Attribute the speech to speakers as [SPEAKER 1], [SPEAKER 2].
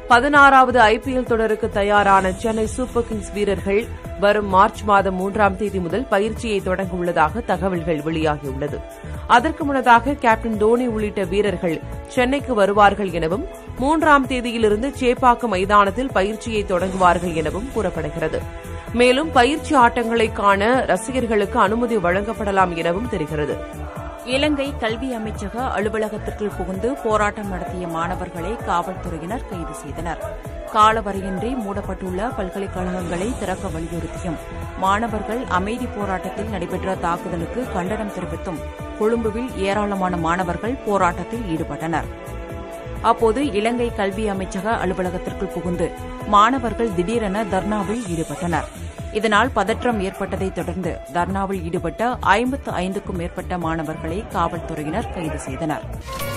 [SPEAKER 1] பதினாறாவது ஐபிஎல் தொடருக்கு தயாரான சென்னை சூப்பர் கிங்ஸ் வீரர்கள் வரும் மார்ச் மாதம் மூன்றாம் தேதி முதல் பயிற்சியை தொடங்க உள்ளதாக தகவல்கள் வெளியாகியுள்ளது அதற்கு முன்னதாக கேப்டன் தோனி உள்ளிட்ட வீரர்கள் சென்னைக்கு வருவார்கள் எனவும் மூன்றாம் தேதியிலிருந்து சேப்பாக்கம் மைதானத்தில் பயிற்சியை தொடங்குவார்கள் எனவும் கூறப்படுகிறது மேலும் பயிற்சி ஆட்டங்களை காண ரசிகர்களுக்கு அனுமதி வழங்கப்படலாம் எனவும் தெரிகிறது
[SPEAKER 2] இலங்கை கல்வி அமைச்சக அலுவலகத்திற்குள் புகுந்து போராட்டம் நடத்திய மாணவர்களை காவல்துறையினர் கைது செய்தனர் காலவரையின்றி மூடப்பட்டுள்ள பல்கலைக்கழகங்களை திறக்க வலியுறுத்தியும் மாணவர்கள் அமைதி போராட்டத்தில் நடைபெற்ற தாக்குதலுக்கு கண்டனம் தெரிவித்தும் கொழும்புவில் ஏராளமான மாணவர்கள் போராட்டத்தில் ஈடுபட்டனர் அப்போது இலங்கை கல்வி அமைச்சக அலுவலகத்திற்குள் புகுந்து மாணவர்கள் திடீரென தர்ணாவில் ஈடுபட்டனர் இதனால் பதற்றம் ஏற்பட்டதைத் தொடர்ந்து தர்ணாவில் ஈடுபட்ட ஐம்பத்து ஐந்துக்கும் மேற்பட்ட மாணவர்களை காவல்துறையினர் கைது செய்தனர்